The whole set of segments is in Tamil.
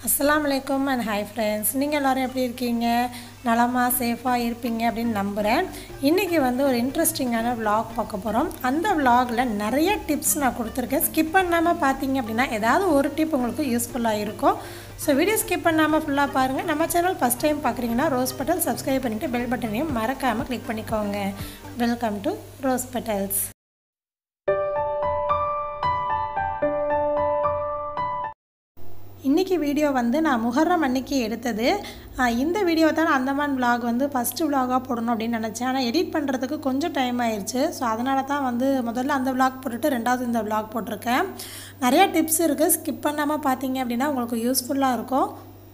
அஸ்ஸலாமு அலைக்கும் அண்ட் ஹாய் ஃப்ரெண்ட்ஸ் நீங்கள் எல்லோரும் எப்படி இருக்கீங்க நலமாக சேஃபாக இருப்பீங்க அப்படின்னு நம்புகிறேன் இன்றைக்கி வந்து ஒரு இன்ட்ரெஸ்டிங்கான vlog பார்க்க போகிறோம் அந்த vlogல நிறைய டிப்ஸ் நான் கொடுத்துருக்கேன் ஸ்கிப் பண்ணாமல் பார்த்தீங்க அப்படின்னா ஏதாவது ஒரு டிப் உங்களுக்கு யூஸ்ஃபுல்லாக இருக்கும் ஸோ வீடியோ ஸ்கிப் பண்ணாமல் ஃபுல்லாக பாருங்கள் நம்ம சேனல் ஃபஸ்ட் டைம் பார்க்குறீங்கன்னா ரோஸ் பட்டல் சப்ஸ்கிரைப் பண்ணிவிட்டு பெல் பட்டனையும் மறக்காமல் கிளிக் பண்ணிக்கோங்க வெல்கம் டு ரோஸ் பட்டல்ஸ் இன்றைக்கி வீடியோ வந்து நான் முஹர்ரம் அன்னைக்கு எடுத்தது ஆஹ் இந்த வீடியோ தான் நான் அந்தமான் vlog வந்து ஃபஸ்ட்டு vlog-ஆ போடணும் அப்படின்னு நினச்சேன் ஆனால் எடிட் பண்ணுறதுக்கு கொஞ்சம் டைம் ஆயிடுச்சு ஸோ அதனால தான் வந்து முதல்ல அந்த vlog போட்டுட்டு ரெண்டாவது இந்த vlog போட்டிருக்கேன் நிறையா டிப்ஸ் இருக்குது ஸ்கிப் பண்ணாமல் பார்த்தீங்க அப்படின்னா உங்களுக்கு யூஸ்ஃபுல்லாக இருக்கும்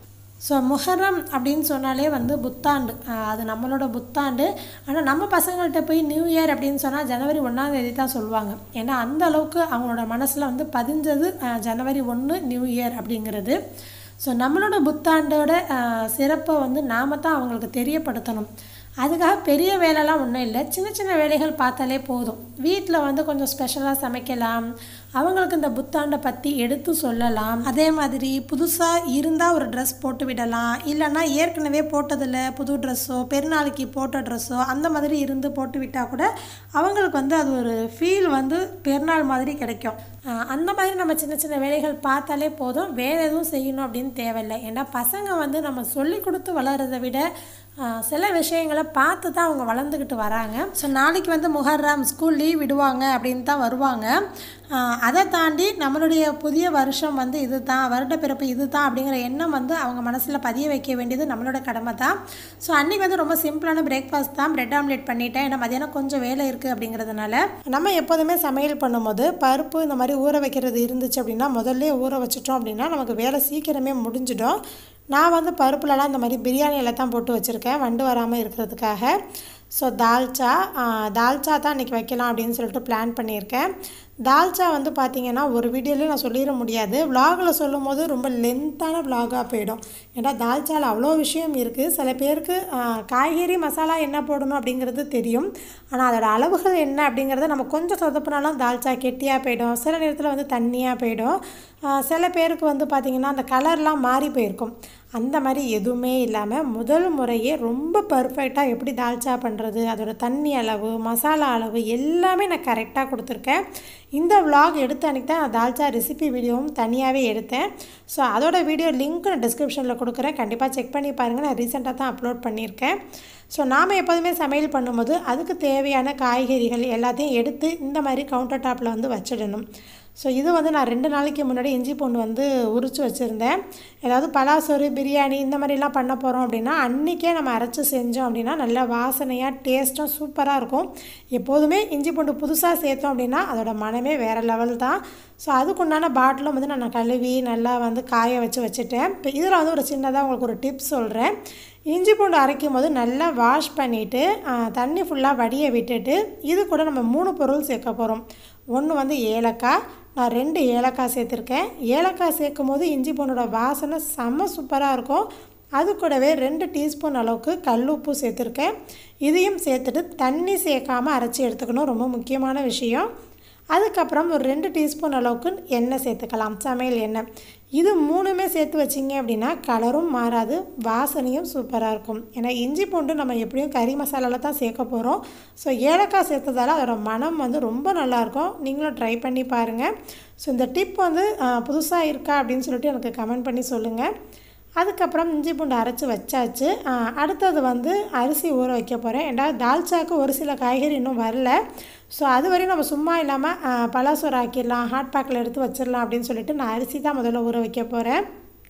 ஸோ முஹர்ரம் அப்படின்னு சொன்னாலே வந்து புத்தாண்டு ஆஹ் அது நம்மளோட புத்தாண்டு ஆனால் நம்ம பசங்கள்கிட்ட போய் நியூ இயர் அப்படின்னு சொன்னால் ஜனவரி ஒன்றாம் தேதி தான் சொல்லுவாங்க ஏன்னா அந்த அளவுக்கு அவங்களோட மனசில் வந்து பதிஞ்சது ஆஹ் ஜனவரி ஒன்று நியூ இயர் அப்படிங்கிறது ஸோ நம்மளோட புத்தாண்டோட ஆஹ் சிறப்பை வந்து நாம தான் அவங்களுக்கு தெரியப்படுத்தணும் அதுக்காக பெரிய வேலைலாம் ஒன்றும் இல்லை சின்ன சின்ன வேலைகள் பார்த்தாலே போதும் வீட்டில் வந்து கொஞ்சம் ஸ்பெஷலாக சமைக்கலாம் அவங்களுக்கு இந்த புத்தாண்டை பற்றி எடுத்து சொல்லலாம் அதே மாதிரி புதுசாக இருந்தால் ஒரு ட்ரெஸ் போட்டு விடலாம் இல்லைன்னா ஏற்கனவே போட்டதில் புது ட்ரெஸ்ஸோ பெருநாளைக்கு போட்ட ட்ரெஸ்ஸோ அந்த மாதிரி இருந்து போட்டு விட்டால் கூட அவங்களுக்கு வந்து அது ஒரு ஃபீல் வந்து பெருநாள் மாதிரி கிடைக்கும் ஆஹ் அந்த மாதிரி நம்ம சின்ன சின்ன வேலைகள் பார்த்தாலே போதும் வேறு எதுவும் செய்யணும் அப்படின்னு தேவையில்லை ஏன்னா பசங்க வந்து நம்ம சொல்லி கொடுத்து வளர்கிறத விட ஆஹ் சில விஷயங்களை பார்த்து தான் அவங்க வளர்ந்துக்கிட்டு வராங்க ஸோ நாளைக்கு வந்து முஹர்ரம் ஸ்கூல் லீவ் விடுவாங்க அப்படின்னு தான் வருவாங்க ஆஹ் அதை தாண்டி நம்மளுடைய புதிய வருஷம் வந்து இது தான் வருட பிறப்பு இது தான் அப்படிங்கிற எண்ணம் வந்து அவங்க மனசில் பதிய வைக்க வேண்டியது நம்மளோட கடமை தான் ஸோ அன்றைக்கி வந்து ரொம்ப சிம்பிளான பிரேக்ஃபாஸ்ட் தான் பிரெட் ஆம்லேட் பண்ணிட்டேன் ஏன்னா மதியானம் கொஞ்சம் வேலை இருக்குது அப்படிங்கிறதுனால நம்ம எப்போதுமே சமையல் பண்ணும்போது பருப்பு இந்த மாதிரி ஊற வைக்கிறது இருந்துச்சு அப்படின்னா முதல்ல ஊற வச்சிட்டோம் அப்படின்னா நமக்கு வேலை சீக்கிரமே முடிஞ்சிடும் நான் வந்து பருப்புலலாம் இந்த மாதிரி பிரியாணியில் தான் போட்டு வச்சுருக்கேன் வண்டு வராமல் இருக்கிறதுக்காக ஸோ தால்ச்சா தால்ச்சா தான் இன்றைக்கி வைக்கலாம் அப்படின்னு சொல்லிட்டு பிளான் பண்ணியிருக்கேன் தால்ச்சா வந்து பார்த்திங்கன்னா ஒரு வீடியோலேயும் நான் சொல்லிட முடியாது விலாகில் சொல்லும் போது ரொம்ப லென்த்தான விலாகாக போயிடும் ஏன்னா தால்ச்சாவில் அவ்வளோ விஷயம் இருக்குது சில பேருக்கு ஆஹ், காய்கறி மசாலா என்ன போடணும் அப்படிங்கிறது தெரியும் ஆனால் அதோட அளவுகள் என்ன அப்படிங்கிறத நம்ம கொஞ்சம் சொதப்புனாலும் தால்ச்சா கெட்டியாக போயிடும் சில நேரத்தில் வந்து தண்ணியாக போயிடும் ஆஹ், சில பேருக்கு வந்து பார்த்திங்கன்னா அந்த கலர்லாம் மாறி போயிருக்கும் அந்த மாதிரி எதுவுமே இல்லாமல் முதல் முறையே ரொம்ப பர்ஃபெக்டாக எப்படி தால்ச்சா பண்ணுறது அதோட தண்ணி அளவு மசாலா அளவு எல்லாமே நான் கரெக்டாக கொடுத்துருக்கேன் இந்த vlog எடுத்த அன்றைக்கி தான் நான் தால்ச்சா ரெசிபி வீடியோவும் தனியாகவே எடுத்தேன் ஸோ அதோட வீடியோ லிங்க் நான் டிஸ்கிரிப்ஷனில் கொடுக்குறேன் கண்டிப்பாக செக் பண்ணி பாருங்கள் நான் ரீசெண்டாக தான் அப்லோட் பண்ணியிருக்கேன் ஸோ நாம் எப்போதுமே சமையல் பண்ணும்போது அதுக்கு தேவையான காய்கறிகள் எல்லாத்தையும் எடுத்து இந்த மாதிரி கவுண்டர் டாப்பில் வந்து வச்சிடணும் ஸோ இது வந்து நான் ரெண்டு நாளைக்கு முன்னாடி இஞ்சி பூண்டு வந்து உரித்து வச்சுருந்தேன் ஏதாவது பலாசோறு பிரியாணி இந்த மாதிரிலாம் பண்ண போகிறோம் அப்படின்னா அன்றைக்கே நம்ம அரைச்சி செஞ்சோம் அப்படின்னா நல்லா வாசனையாக டேஸ்ட்டும் சூப்பராக இருக்கும் எப்போதுமே இஞ்சி பூண்டு புதுசாக சேர்த்தோம் அப்படின்னா அதோட மனமே வேறு லெவல் தான் ஸோ அதுக்குண்டான பாட்டிலும் வந்து நான் கழுவி நல்லா வந்து காய வச்சு வச்சுட்டேன் இப்போ இதில் வந்து ஒரு சின்னதாக உங்களுக்கு ஒரு டிப்ஸ் சொல்கிறேன் இஞ்சி பூண்டு அரைக்கும் போது நல்லா வாஷ் பண்ணிவிட்டு தண்ணி ஃபுல்லாக வடிய விட்டுட்டு இது கூட நம்ம மூணு பொருள் சேர்க்க போகிறோம் ஒன்று வந்து ஏலக்காய் நான் ரெண்டு ஏலக்காய் சேர்த்துருக்கேன் ஏலக்காய் சேர்க்கும் போது இஞ்சி பூண்டோட வாசனை செம்ம சூப்பராக இருக்கும் அது கூடவே ரெண்டு டீஸ்பூன் அளவுக்கு கல் உப்பு சேர்த்துருக்கேன் இதையும் சேர்த்துட்டு தண்ணி சேர்க்காமல் அரைச்சி எடுத்துக்கணும் ரொம்ப முக்கியமான விஷயம் அதுக்கப்புறம் ஒரு ரெண்டு டீஸ்பூன் அளவுக்கு எண்ணெய் சேர்த்துக்கலாம் சமையல் எண்ணெய் இது மூணுமே சேர்த்து வச்சிங்க அப்படின்னா கலரும் மாறாது வாசனையும் சூப்பராக இருக்கும் ஏன்னா இஞ்சி பூண்டு நம்ம எப்படியும் கறி மசாலாவில் தான் சேர்க்க போகிறோம் ஸோ ஏலக்காய் சேர்த்ததால அதோட மனம் வந்து ரொம்ப நல்லாயிருக்கும் நீங்களும் ட்ரை பண்ணி பாருங்கள் ஸோ இந்த டிப் வந்து புதுசாக இருக்கா அப்படின்னு சொல்லிட்டு எனக்கு கமெண்ட் பண்ணி சொல்லுங்கள் அதுக்கப்புறம் இஞ்சி பூண்டு அரைச்சி வச்சாச்சு ஆஹ் அடுத்தது வந்து அரிசி ஊற வைக்க போகிறேன் ஏன்னா தால்ச்சாக்கு ஒரு சில காய்கறி இன்னும் வரல ஸோ அது வரையும் நம்ம சும்மா இல்லாமல் பலாசோறு ஆக்கிடலாம் ஹாட் பேக்கில் எடுத்து வச்சிடலாம் அப்படின்னு சொல்லிட்டு நான் அரிசி தான் முதல்ல ஊற வைக்க போகிறேன்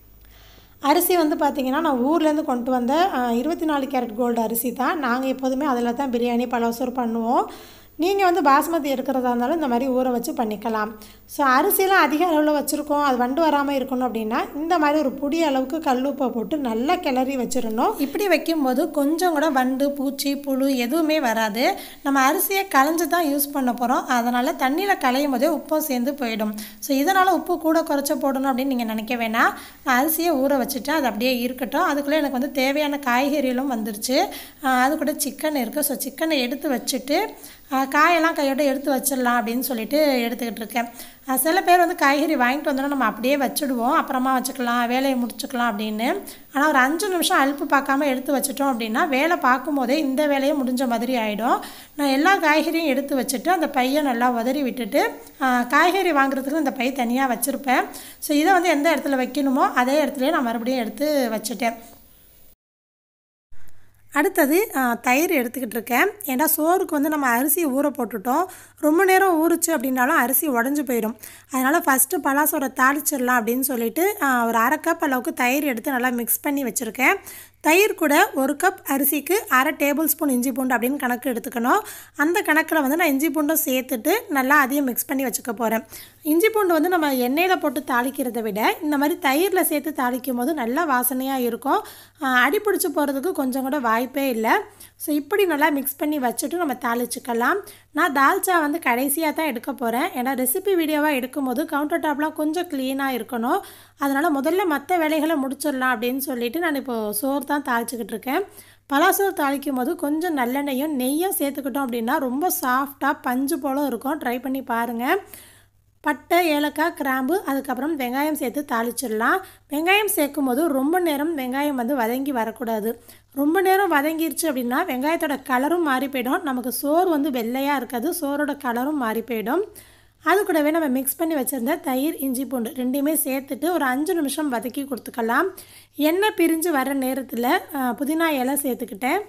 அரிசி வந்து பார்த்திங்கன்னா நான் ஊர்லேருந்து கொண்டு வந்த இருபத்தி நாலு கேரட் கோல்டு அரிசி தான் நாங்கள் எப்போதுமே அதில் தான் பிரியாணி பலாசோறு பண்ணுவோம் நீங்கள் வந்து பாஸ்மதி இருக்கிறதா இருந்தாலும் இந்த மாதிரி ஊற வச்சு பண்ணிக்கலாம் ஸோ அரிசிலாம் அதிக அளவில் வச்சுருக்கோம் அது வண்டு வராமல் இருக்கணும் அப்படின்னா இந்த மாதிரி ஒரு புடி அளவுக்கு கல்லுப்பை போட்டு நல்லா கிளறி வச்சிடணும் இப்படி வைக்கும்போது கொஞ்சம் கூட வண்டு பூச்சி புழு எதுவுமே வராது நம்ம அரிசியை களைஞ்சு தான் யூஸ் பண்ண போகிறோம் அதனால் தண்ணியில் களையும் போதே உப்பும் சேர்ந்து போயிடும் ஸோ இதனால் உப்பு கூட குறைச்ச போடணும் அப்படின்னு நீங்கள் நினைக்க வேணாம் நான் அரிசியை ஊற வச்சுட்டேன் அது அப்படியே இருக்கட்டும் அதுக்குள்ளே எனக்கு வந்து தேவையான காய்கறிகளும் வந்துருச்சு ஆஹ் அது கூட சிக்கன் இருக்குது ஸோ சிக்கனை எடுத்து வச்சுட்டு ஆஹ் காயெல்லாம் கையோட எடுத்து வச்சிடலாம் அப்படின்னு சொல்லிட்டு எடுத்துக்கிட்டு இருக்கேன் அஹ் சில பேர் வந்து காய்கறி வாங்கிட்டு வந்தோன்னா நம்ம அப்படியே வச்சுடுவோம் அப்புறமா வச்சுக்கலாம் வேலையை முடிச்சுக்கலாம் அப்படின்னு ஆனால் ஒரு அஞ்சு நிமிஷம் அலுப்பு பார்க்காம எடுத்து வச்சிட்டோம் அப்படின்னா வேலை பார்க்கும்போதே இந்த வேலையை முடிஞ்ச மாதிரி ஆகிடும் நான் எல்லா காய்கறியும் எடுத்து வச்சுட்டு அந்த பையை நல்லா உதறி விட்டுட்டு அஹ் காய்கறி வாங்குறதுக்கு இந்த பை தனியாக வச்சுருப்பேன் ஸோ இதை வந்து எந்த இடத்துல வைக்கணுமோ அதே இடத்துலயே நான் மறுபடியும் எடுத்து வச்சுட்டேன் அடுத்தது ஆ, தயிர் எடுத்துக்கிட்டு இருக்கேன் ஏன்னா சோறுக்கு வந்து நம்ம அரிசி ஊற போட்டுட்டோம் ரொம்ப நேரம் ஊறுச்சு அப்படின்னாலும் அரிசி உடஞ்சி போயிடும் அதனால் ஃபஸ்ட்டு பலாசோரை தாளிச்சிடலாம் அப்படின்னு சொல்லிட்டு ஆ, ஒரு அரை கப் அளவுக்கு தயிர் எடுத்து நல்லா மிக்ஸ் பண்ணி வச்சுருக்கேன் தயிர் கூட ஒரு கப் அரிசிக்கு அரை டேபிள் ஸ்பூன் இஞ்சி பூண்டு அப்படின்னு கணக்கு எடுத்துக்கணும் அந்த கணக்கில் வந்து நான் இஞ்சி பூண்டும் சேர்த்துட்டு நல்லா அதையும் மிக்ஸ் பண்ணி வச்சுக்க போகிறேன் இஞ்சி பூண்டு வந்து நம்ம எண்ணெயில் போட்டு தாளிக்கிறதை விட இந்த மாதிரி தயிரில் சேர்த்து தாளிக்கும் போது நல்லா வாசனையாக இருக்கும் ஆஹ் அடி பிடிச்சி போகிறதுக்கு கொஞ்சம் கூட வாய்ப்பே இல்லை ஸோ இப்படி நல்லா மிக்ஸ் பண்ணி வச்சுட்டு நம்ம தாளிச்சுக்கலாம் நான் தால்ச்சா வந்து கடைசியாக தான் எடுக்க போகிறேன் ஏன்னா ரெசிபி வீடியோவாக எடுக்கும்போது கவுண்டர் டாப்லாம் கொஞ்சம் க்ளீனாக இருக்கணும் அதனால் முதல்ல மற்ற வேலைகளை முடிச்சிடலாம் அப்படின்னு சொல்லிட்டு நான் இப்போது சோறு தான் தாளிச்சுக்கிட்டு இருக்கேன் பலாசோறு தாளிக்கும் போது கொஞ்சம் நல்லெண்ணெயும் நெய்யும் சேர்த்துக்கிட்டோம் அப்படின்னா ரொம்ப சாஃப்டாக பஞ்சு போல இருக்கும் ட்ரை பண்ணி பாருங்கள் பட்டை ஏலக்காய் கிராம்பு அதுக்கப்புறம் வெங்காயம் சேர்த்து தாளிச்சிடலாம் வெங்காயம் சேர்க்கும் போது ரொம்ப நேரம் வெங்காயம் வந்து வதங்கி வரக்கூடாது ரொம்ப நேரம் வதங்கிருச்சு அப்படின்னா வெங்காயத்தோட கலரும் மாறி போயிடும் நமக்கு சோறு வந்து வெள்ளையாக இருக்காது சோறோட கலரும் மாறி போயிடும் அது கூடவே நம்ம மிக்ஸ் பண்ணி வச்சுருந்த தயிர் இஞ்சி பூண்டு ரெண்டையுமே சேர்த்துட்டு ஒரு அஞ்சு நிமிஷம் வதக்கி கொடுத்துக்கலாம் எண்ணெய் பிரிஞ்சு வர நேரத்தில் அஹ், புதினா இலை சேர்த்துக்கிட்டேன்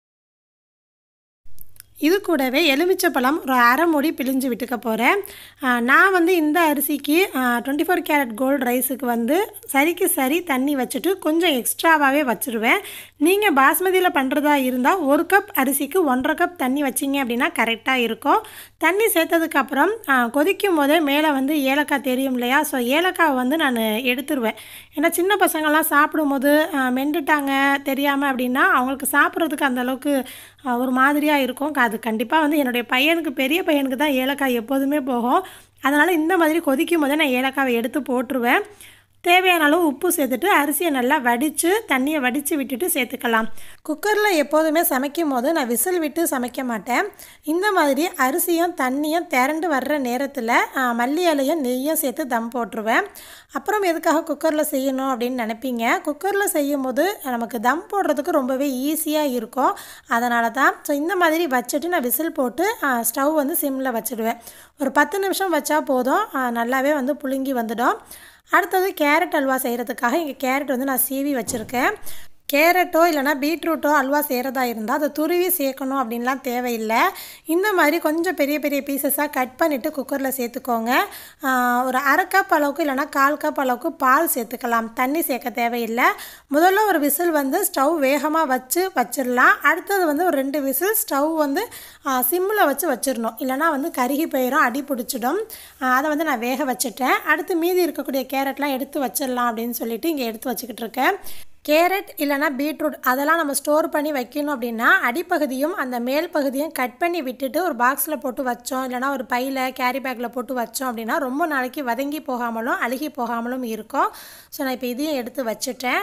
இது கூடவே எலுமிச்சப்பழம் ஒரு அரை மூடி பிழிஞ்சு விட்டுக்க போகிறேன் நான் வந்து இந்த அரிசிக்கு டுவெண்ட்டி ஃபோர் கேரட் கோல்டு ரைஸுக்கு வந்து சரிக்கு சரி தண்ணி வச்சுட்டு கொஞ்சம் எக்ஸ்ட்ராவாகவே வச்சுருவேன் நீங்கள் பாஸ்மதியில் பண்ணுறதா இருந்தால் ஒரு கப் அரிசிக்கு ஒன்றரை கப் தண்ணி வச்சிங்க அப்படின்னா கரெக்டாக இருக்கும் தண்ணி சேர்த்ததுக்கப்புறம் கொதிக்கும் போதே மேலே வந்து ஏலக்காய் தெரியும் இல்லையா ஸோ ஏலக்காய் வந்து நான் எடுத்துருவேன் ஏன்னா சின்ன பசங்கள்லாம் சாப்பிடும்போது ஆ, மெண்டுட்டாங்க தெரியாமல் அப்படின்னா அவங்களுக்கு சாப்பிட்றதுக்கு அந்த அளவுக்கு ஆ, ஒரு மாதிரியாக இருக்கும் அது கண்டிப்பாக வந்து என்னுடைய பையனுக்கு பெரிய பையனுக்கு தான் ஏலக்காய் எப்போதுமே போகும் அதனால் இந்த மாதிரி கொதிக்கும் போதே நான் ஏலக்காவை எடுத்து போட்டுருவேன் தேவையான அளவு உப்பு சேர்த்துட்டு அரிசியை நல்லா வடித்து தண்ணியை வடித்து விட்டுட்டு சேர்த்துக்கலாம் குக்கரில் எப்போதுமே சமைக்கும் போது நான் விசில் விட்டு சமைக்க மாட்டேன் இந்த மாதிரி அரிசியும் தண்ணியும் திரண்டு வர்ற நேரத்தில் ஆ, மல்லி இலையும் நெய்யும் சேர்த்து தம் போட்டுருவேன் அப்புறம் எதுக்காக குக்கரில் செய்யணும் அப்படின்னு நினைப்பீங்க குக்கரில் செய்யும் போது நமக்கு தம் போடுறதுக்கு ரொம்பவே ஈஸியாக இருக்கும் அதனால தான் ஸோ இந்த மாதிரி வச்சுட்டு நான் விசில் போட்டு ஸ்டவ் வந்து சிம்மில் வச்சுடுவேன் ஒரு பத்து நிமிஷம் வச்சா போதும் ஆ, நல்லாவே வந்து புழுங்கி வந்துடும் அடுத்தது கேரட் அல்வா செய்கிறதுக்காக இங்கே கேரட் வந்து நான் சீவி வச்சுருக்கேன் கேரட்டோ இல்லைனா பீட்ரூட்டோ அல்வா செய்கிறதா இருந்தால் அதை துருவி சேர்க்கணும் அப்படின்லாம் தேவையில்லை இந்த மாதிரி கொஞ்சம் பெரிய பெரிய பீசஸாக கட் பண்ணிவிட்டு குக்கரில் சேர்த்துக்கோங்க ஆஹ் ஒரு அரை கப் அளவுக்கு இல்லைனா கால் கப் அளவுக்கு பால் சேர்த்துக்கலாம் தண்ணி சேர்க்க தேவையில்லை முதல்ல ஒரு விசில் வந்து ஸ்டவ் வேகமாக வச்சு வச்சிடலாம் அடுத்தது வந்து ஒரு ரெண்டு விசில் ஸ்டவ் வந்து சிம்மில் வச்சு வச்சிடணும் இல்லைனா வந்து கருகி போயிடும் அடி பிடிச்சிடும் ஆஹ் அதை வந்து நான் வேக வச்சுட்டேன் அடுத்து மீதி இருக்கக்கூடிய கேரட்லாம் எடுத்து வச்சிடலாம் அப்படின்னு சொல்லிட்டு இங்கே எடுத்து வச்சுக்கிட்டு இருக்கேன் கேரட் இல்லைனா பீட்ரூட் அதெல்லாம் நம்ம ஸ்டோர் பண்ணி வைக்கணும் அப்படின்னா அடிப்பகுதியும் அந்த மேல் பகுதியும் கட் பண்ணி விட்டுட்டு ஒரு பாக்ஸில் போட்டு வச்சோம் இல்லைனா ஒரு பையில் கேரி பேக்கில் போட்டு வச்சோம் அப்படின்னா ரொம்ப நாளைக்கு வதங்கி போகாமலும் அழுகி போகாமலும் இருக்கும் ஸோ நான் இப்போ இதையும் எடுத்து வச்சுட்டேன்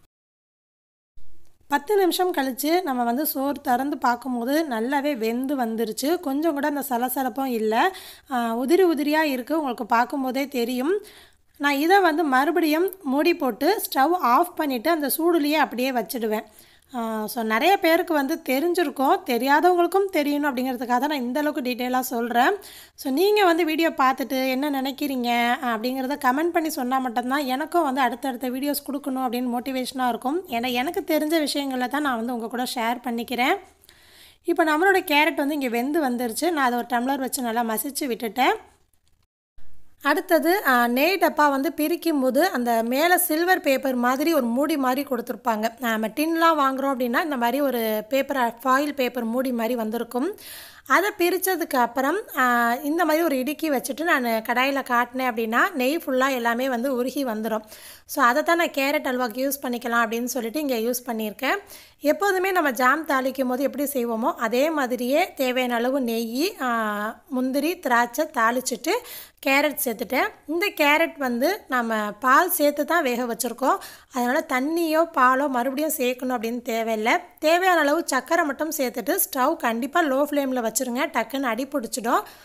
பத்து நிமிஷம் கழித்து நம்ம வந்து சோறு திறந்து பார்க்கும்போது நல்லாவே வெந்து வந்துருச்சு கொஞ்சம் கூட அந்த சலசலப்பும் இல்லை ஆஹ் உதிரி உதிரியாக இருக்குது உங்களுக்கு பார்க்கும்போதே தெரியும் நான் இதை வந்து மறுபடியும் மூடி போட்டு ஸ்டவ் ஆஃப் பண்ணிவிட்டு அந்த சூடுலேயே அப்படியே வச்சிடுவேன் ஸோ நிறைய பேருக்கு வந்து தெரிஞ்சிருக்கும் தெரியாதவங்களுக்கும் தெரியணும் அப்படிங்கிறதுக்காக தான் நான் இந்த அளவுக்கு டீட்டெயிலாக சொல்கிறேன் ஸோ நீங்கள் வந்து வீடியோ பார்த்துட்டு என்ன நினைக்கிறீங்க அப்படிங்கிறத கமெண்ட் பண்ணி சொன்னால் மட்டும்தான் எனக்கும் வந்து அடுத்தடுத்த வீடியோஸ் கொடுக்கணும் அப்படின்னு மோட்டிவேஷனாக இருக்கும் ஏன்னா எனக்கு தெரிஞ்ச விஷயங்களை தான் நான் வந்து உங்கள் கூட ஷேர் பண்ணிக்கிறேன் இப்போ நம்மளோட கேரட் வந்து இங்கே வெந்து வந்துருச்சு நான் அதை ஒரு டம்ளர் வச்சு நல்லா மசிச்சு விட்டுட்டேன் அடுத்தது ஆ, நெய் டப்பா வந்து பிரிக்கும் போது அந்த மேலே சில்வர் பேப்பர் மாதிரி ஒரு மூடி மாதிரி கொடுத்துருப்பாங்க நம்ம டின்லாம் வாங்குகிறோம் அப்படின்னா இந்த மாதிரி ஒரு பேப்பர் ஃபாயில் பேப்பர் மூடி மாதிரி வந்திருக்கும் அதை பிரித்ததுக்கு அப்புறம் ஆ, இந்த மாதிரி ஒரு இடுக்கி வச்சுட்டு நான் கடாயில் காட்டினேன் அப்படின்னா நெய் ஃபுல்லாக எல்லாமே வந்து உருகி வந்துடும் ஸோ அதை தான் நான் கேரட் அல்வாக்கு யூஸ் பண்ணிக்கலாம் அப்படின்னு சொல்லிட்டு இங்கே யூஸ் பண்ணியிருக்கேன் எப்போதுமே நம்ம ஜாம் தாளிக்கும் போது எப்படி செய்வோமோ அதே மாதிரியே தேவையான அளவு நெய் ஆ, முந்திரி திராட்சை தாளிச்சிட்டு கேரட் சேர்த்துட்டேன் இந்த கேரட் வந்து நம்ம பால் சேர்த்து தான் வேக வச்சுருக்கோம் அதனால் தண்ணியோ பாலோ மறுபடியும் சேர்க்கணும் அப்படின்னு தேவையில்லை தேவையான அளவு சர்க்கரை மட்டும் சேர்த்துட்டு ஸ்டவ் கண்டிப்பாக லோ ஃப்ளேமில் வச்சுருங்க டக்குன்னு அடி பிடிச்சிடும்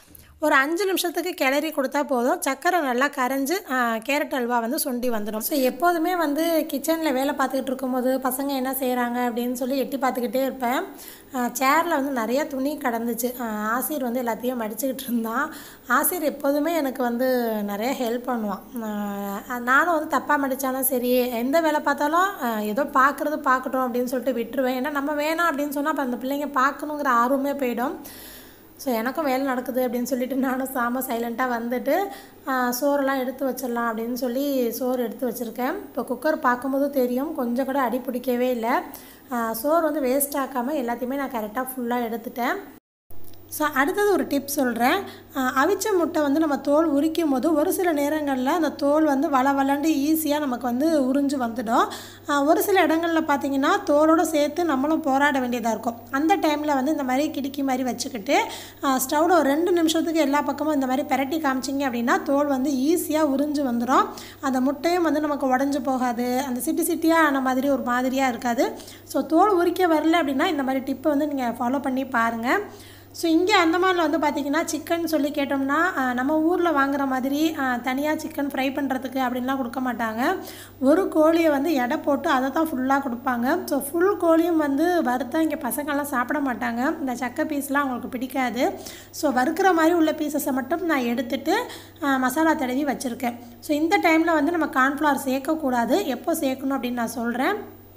ஒரு அஞ்சு நிமிஷத்துக்கு கிளறி கொடுத்தா போதும் சக்கரை நல்லா கரைஞ்சி கேரட் அல்வா வந்து சுண்டி வந்துடும் ஸோ எப்போதுமே வந்து கிச்சனில் வேலை பார்த்துக்கிட்டு இருக்கும்போது பசங்க என்ன செய்கிறாங்க அப்படின்னு சொல்லி எட்டி பார்த்துக்கிட்டே இருப்பேன் சேரில் வந்து நிறைய துணி கடந்துச்சு ஆஹ் ஆசிர் வந்து எல்லாத்தையும் மடிச்சுக்கிட்டு இருந்தான் ஆசிர் எப்போதுமே எனக்கு வந்து நிறைய ஹெல்ப் பண்ணுவான் ஆஹ் நானும் வந்து தப்பாக மடித்தாலும் சரி எந்த வேலை பார்த்தாலும் ஆஹ் ஏதோ பார்க்குறது பார்க்கட்டும் அப்படின்னு சொல்லிட்டு விட்டுருவேன் ஏன்னா நம்ம வேணாம் அப்படின்னு சொன்னால் அப்போ அந்த பிள்ளைங்க பார்க்கணுங்கிற ஆர்வமே போயிடும் ஸோ எனக்கும் வேலை நடக்குது அப்படின்னு சொல்லிட்டு நானும் சாம சைலண்ட்டாக வந்துட்டு ஆ, சோறெல்லாம் எடுத்து வச்சிடலாம் அப்படின்னு சொல்லி சோறு எடுத்து வச்சுருக்கேன் இப்போ குக்கர் பார்க்கும்போது தெரியும் கொஞ்சம் கூட அடி பிடிக்கவே இல்லை ஆ, சோறு வந்து வேஸ்ட் ஆக்காமல் எல்லாத்தையுமே நான் கரெக்டாக ஃபுல்லாக எடுத்துட்டேன் ஸோ அடுத்தது ஒரு டிப் சொல்கிறேன் அவிச்ச முட்டை வந்து நம்ம தோல் உரிக்கும் போது ஒரு சில நேரங்களில் அந்த தோல் வந்து வள வளண்டு ஈஸியாக நமக்கு வந்து உறிஞ்சு வந்துடும் ஆஹ் ஒரு சில இடங்களில் பார்த்தீங்கன்னா தோலோடு சேர்த்து நம்மளும் போராட வேண்டியதாக இருக்கும் அந்த டைமில் வந்து இந்த மாதிரி கிடுக்கி மாதிரி வச்சுக்கிட்டு ஸ்டவ்வில் ஒரு ரெண்டு நிமிஷத்துக்கு எல்லா பக்கமும் இந்த மாதிரி பெரட்டி காமிச்சிங்க அப்படின்னா தோல் வந்து ஈஸியாக உறிஞ்சு வந்துடும் அந்த முட்டையும் வந்து நமக்கு உடஞ்சி போகாது அந்த சிட்டி சிட்டியாக ஆன மாதிரி ஒரு மாதிரியாக இருக்காது ஸோ தோல் உரிக்க வரல அப்படின்னா இந்த மாதிரி டிப்பை வந்து நீங்கள் ஃபாலோ பண்ணி பாருங்கள் ஸோ இங்கே அந்தமானில் வந்து பார்த்திங்கன்னா சிக்கன் சொல்லி கேட்டோம்னா ஆஹ், நம்ம ஊரில் வாங்குற மாதிரி தனியாக சிக்கன் ஃப்ரை பண்ணுறதுக்கு அப்படின்லாம் கொடுக்க மாட்டாங்க ஒரு கோழியை வந்து எடை போட்டு அதை தான் ஃபுல்லாக கொடுப்பாங்க ஸோ ஃபுல் கோழியும் வந்து வறுத்தா இங்கே பசங்கள்லாம் சாப்பிட மாட்டாங்க இந்த சக்கை பீஸ்லாம் அவங்களுக்கு பிடிக்காது ஸோ வறுக்கிற மாதிரி உள்ள பீசஸை மட்டும் நான் எடுத்துட்டு ஆஹ், மசாலா தடவி வச்சுருக்கேன் ஸோ இந்த டைமில் வந்து நம்ம கார்ன்ஃப்ளவர் சேர்க்கக்கூடாது எப்போ சேர்க்கணும் அப்படின்னு நான் சொல்கிறேன்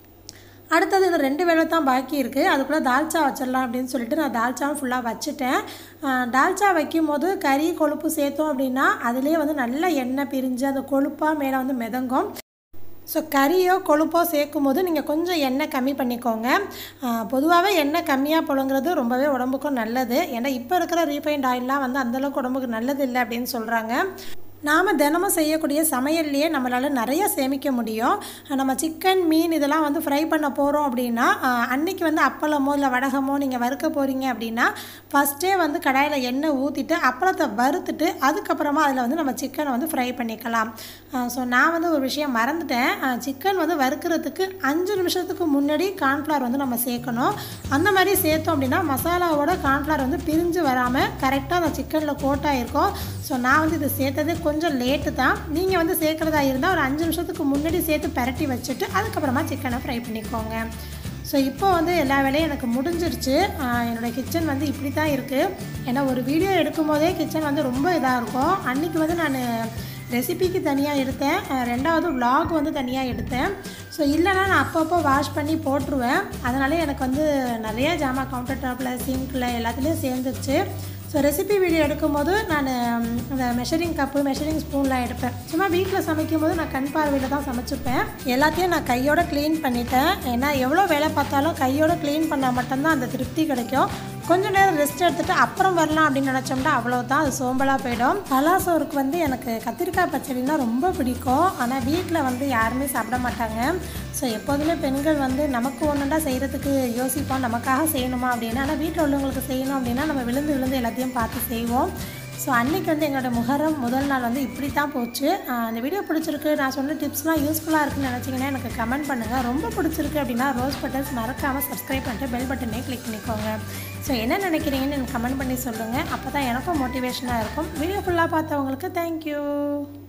அடுத்தது இது ரெண்டு வேலை தான் பாக்கி இருக்குது அதுக்குள்ளே தால்ச்சா வச்சிடலாம் அப்படின்னு சொல்லிட்டு நான் தால்ச்சாவும் ஃபுல்லாக வச்சுட்டேன் ஆஹ் தால்ச்சா வைக்கும் போது கறி கொழுப்பு சேர்த்தோம் அப்படின்னா அதுலேயே வந்து நல்ல எண்ணெய் பிரிஞ்சு அந்த கொழுப்பாக மேலே வந்து மிதங்கும் ஸோ கறியோ கொழுப்போ சேர்க்கும் போது நீங்கள் கொஞ்சம் எண்ணெய் கம்மி பண்ணிக்கோங்க பொதுவாகவே எண்ணெய் கம்மியாக புழங்குறது ரொம்பவே உடம்புக்கும் நல்லது ஏன்னா இப்போ இருக்கிற ரீஃபைண்ட் ஆயிலெலாம் வந்து அந்தளவுக்கு உடம்புக்கு நல்லது இல்லை அப்படின்னு சொல்கிறாங்க நாம் தினமும் செய்யக்கூடிய சமையல்லையே நம்மளால் நிறைய சேமிக்க முடியும் நம்ம சிக்கன் மீன் இதெல்லாம் வந்து ஃப்ரை பண்ண போகிறோம் அப்படின்னா ஆஹ், அன்னைக்கு வந்து அப்பளமோ இல்லை வடகமோ நீங்கள் வறுக்க போகிறீங்க அப்படின்னா ஃபஸ்ட்டே வந்து கடாயில் எண்ணெய் ஊற்றிட்டு அப்பளத்தை வறுத்துட்டு அதுக்கப்புறமா அதில் வந்து நம்ம சிக்கனை வந்து ஃப்ரை பண்ணிக்கலாம் ஸோ நான் வந்து ஒரு விஷயம் மறந்துட்டேன் சிக்கன் வந்து வறுக்கிறதுக்கு அஞ்சு நிமிஷத்துக்கு முன்னாடி கார்ன்ஃப்ளவர் வந்து நம்ம சேர்க்கணும் அந்த மாதிரி சேர்த்தோம் அப்படின்னா மசாலாவோட கார்ன்ஃப்ளவர் வந்து பிரிஞ்சு வராமல் கரெக்டாக அந்த சிக்கனில் கோட்டாயிருக்கும் ஸோ நான் வந்து இது சேர்த்தது கொஞ்சம் லேட்டு தான் நீங்கள் வந்து சேர்க்குறதா இருந்தால் ஒரு அஞ்சு நிமிஷத்துக்கு முன்னாடி சேர்த்து பரட்டி வச்சுட்டு அதுக்கப்புறமா சிக்கனை ஃப்ரை பண்ணிக்கோங்க ஸோ இப்போ வந்து எல்லா வேலையும் எனக்கு முடிஞ்சிருச்சு ஆஹ் என்னோட கிச்சன் வந்து இப்படி தான் இருக்குது ஏன்னா ஒரு வீடியோ எடுக்கும் போதே கிச்சன் வந்து ரொம்ப இதாக இருக்கும் அன்றைக்கி வந்து நான் ரெசிபிக்கு தனியாக எடுத்தேன் அஹ் ரெண்டாவது vlog வந்து தனியாக எடுத்தேன் ஸோ இல்லைனா நான் அப்பப்போ வாஷ் பண்ணி போட்டுருவேன் அதனால எனக்கு வந்து நிறைய ஜாமான் கவுண்டர் டாப்பில் சிங்க்கில் எல்லாத்துலேயும் சேர்ந்துருச்சு ஸோ ரெசிபி வீடியோ எடுக்கும்போது நான் இந்த மெஷரிங் கப்பு மெஷரிங் ஸ்பூன்லாம் எடுப்பேன் சும்மா வீட்டில் சமைக்கும் போது நான் கண் பார்வையில் தான் சமைச்சுப்பேன் எல்லாத்தையும் நான் கையோட க்ளீன் பண்ணிட்டேன் ஏன்னா எவ்வளோ வேலை பார்த்தாலும் கையோட க்ளீன் பண்ணால் மட்டும்தான் அந்த திருப்தி கிடைக்கும் கொஞ்ச நேரம் ரெஸ்ட் எடுத்துட்டு அப்புறம் வரலாம் அப்படின்னு நினச்சோம்னா அவ்வளோதான் அது சோம்பலாக போயிடும் பலாசோருக்கு வந்து எனக்கு கத்திரிக்காய் பச்சடினா ரொம்ப பிடிக்கும் ஆனால் வீட்டில் வந்து யாருமே சாப்பிட மாட்டாங்க ஸோ எப்போதுமே பெண்கள் வந்து நமக்கு ஒன்றுண்டா செய்கிறதுக்கு யோசிப்போம் நமக்காக செய்யணுமா அப்படின்னு ஆனால் வீட்டில் உள்ளவங்களுக்கு செய்யணும் அப்படின்னா நம்ம விழுந்து விழுந்து எல்லாத்தையும் பார்த்து செய்வோம் ஸோ அன்றைக்கி வந்து எங்களோட முகரம் முதல் நாள் வந்து இப்படி தான் போச்சு ஆஹ் இந்த வீடியோ பிடிச்சிருக்கு நான் சொன்ன டிப்ஸ்லாம் யூஸ்ஃபுல்லாக இருக்குன்னு நினச்சிங்கன்னா எனக்கு கமெண்ட் பண்ணுங்கள் ரொம்ப பிடிச்சிருக்கு அப்படின்னா ரோஸ் பட்டன்ஸ் மறக்காமல் சப்ஸ்கிரைப் பண்ணிட்டு பெல் பட்டனே கிளிக் பண்ணிக்கோங்க ஸோ என்ன நினைக்கிறீங்கன்னு எனக்கு கமெண்ட் பண்ணி சொல்லுங்கள் அப்போ தான் எனக்கும் மோட்டிவேஷனாக இருக்கும் வீடியோ ஃபுல்லாக பார்த்தவங்களுக்கு தேங்க்யூ